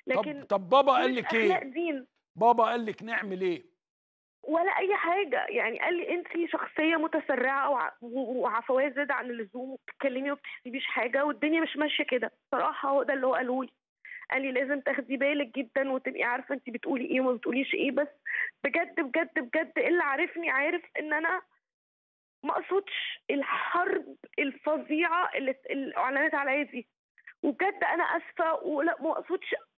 لكن طب طب بابا قال مش لك اخلاق ايه دين بابا قال لك نعمل ايه ولا اي حاجه يعني قال لي انت شخصيه متسرعه وع- و- وعفويه زياده عن اللزوم وبتتكلمي وما بتحسبيش حاجه والدنيا مش ماشيه كده صراحه هو ده اللي هو قاله لي قال لي لازم تاخدي بالك جدا وتبقي عارفه انت بتقولي ايه وما بتقوليش ايه بس بجد بجد بجد اللي عارفني عارف ان انا ما اقصدش الحرب الفظيعه اللي اللي اعلنت عليا دي وبجد انا اسفه ولا ما اقصدش